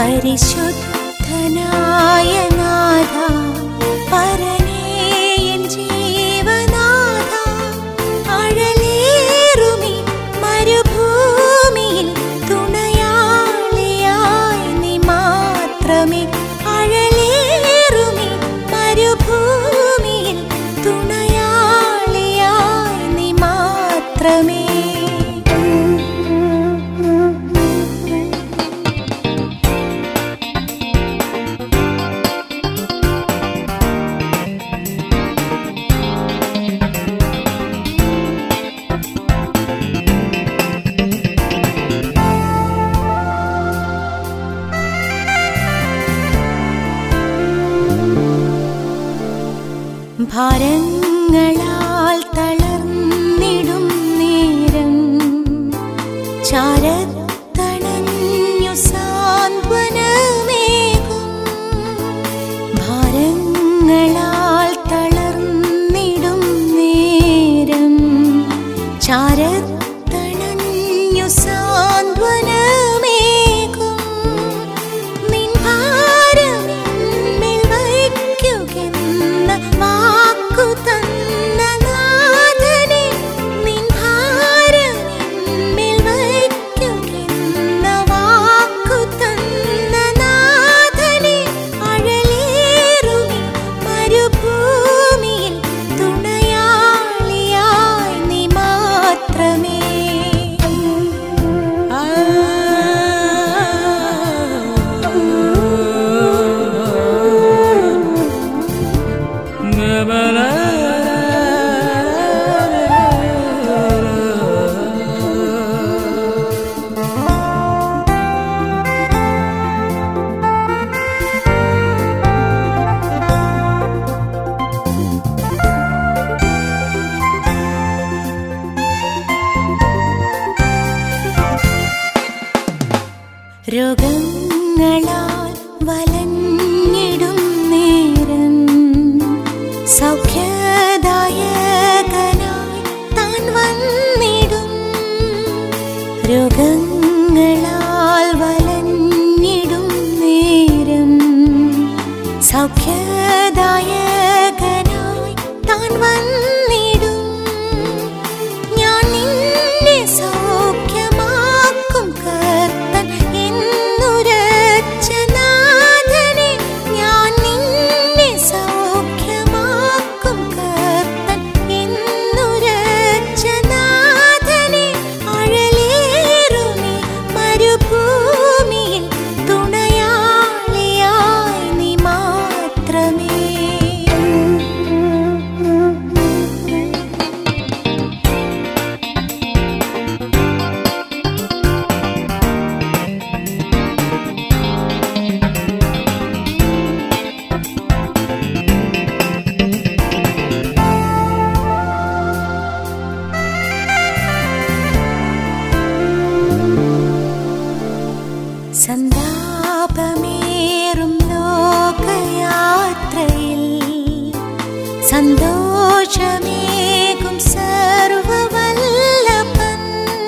പരിശുദ്ധനായ നാഥ പരനേയൻ ജീവനാഥ അഴലേറുമി മരുഭൂമിയിൽ തുണയാളിയായി നീ മാത്രമേ അഴലേറുമി മരുഭൂമിയിൽ തുണയാളിയായി നീ മാത്രമേ ഭാരങ്ങളാൽ തളർന്നിടും നേരം ചാരത്തണഞ്ഞു സാന്ത്വനമേകും ഭാരങ്ങളാൽ തളർന്നിടും നേരം ചാരത്തണഞ്ഞു സാന്ത്വനമേകും നിൻ ഭാരമെന്മേൽ വയ്ക്കുകെന്ന വാക്കു തന്ന നാഥനെ നിൻ ഭാരമെന്മേൽ വയ്ക്കുകെന്ന വാക്കു തന്ന നാഥനെ അഴലേറുമി മരുഭൂമിയിൽ തുണയാളിയായി നീ മാത്രമേ രോഗങ്ങളാൽ വലഞ്ഞിടും നേരം സൗഖ്യദായകനായി താൻ വന്നിടും രോഗങ്ങളാൽ വലഞ്ഞിടും നേരം സൗഖ്യദായകനായി താൻ വന്നിടും ഞാൻ നിന്നെ സൗഖ്യമാക്കും കർത്തൻ എന്നുരച്ച നാഥനെ ഞാൻ നിന്നെ സൗഖ്യമാക്കും കർത്തൻ എന്നുരച്ച നാഥനെ അഴലേറുമി മരുഭൂമിയിൽ തുണയാളിയായി നീ മാത്രമേ സന്താപമേറും ലോകയാത്രയിൽ സന്തോഷമേകും സർവവല്ലഭൻ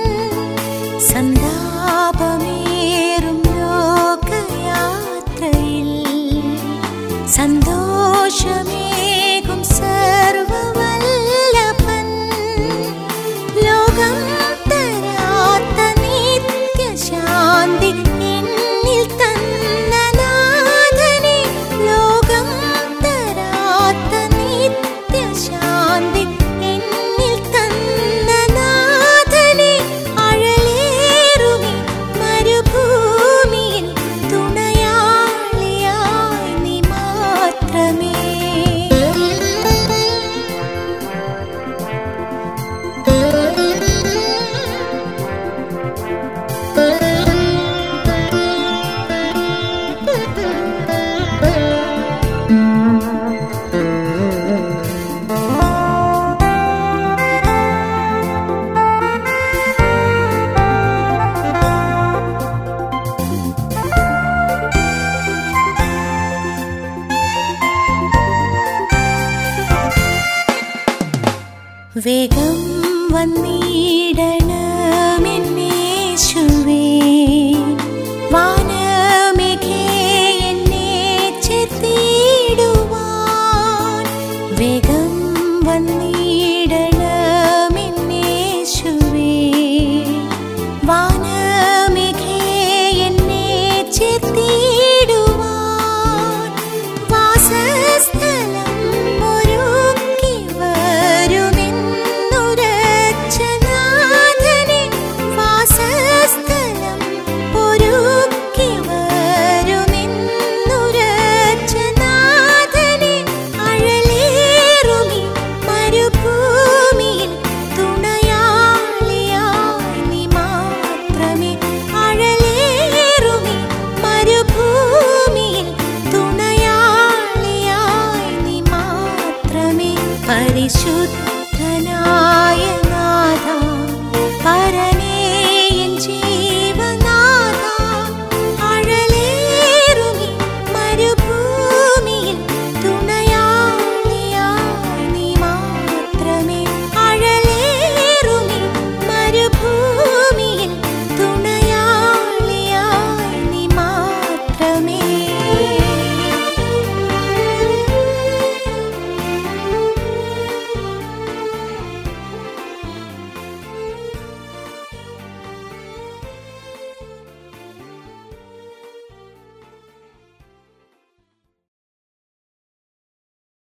സന്താപമേറും ലോകയാത്രയിൽ സന്തോഷമേകും സർവവല്ലഭൻ ലോകം തരാത്ത നിത്യശാന്തി എന്നിൽ തന്ന നാഥനെ ലോകം തരാത്ത നിത്യശാന്തി എന്നിൽ തന്ന നാഥനെ അഴലേറുമി മരുഭൂമിയിൽ തുണയാളിയായി നീ മാത്രമേ വേഗം വന്നിട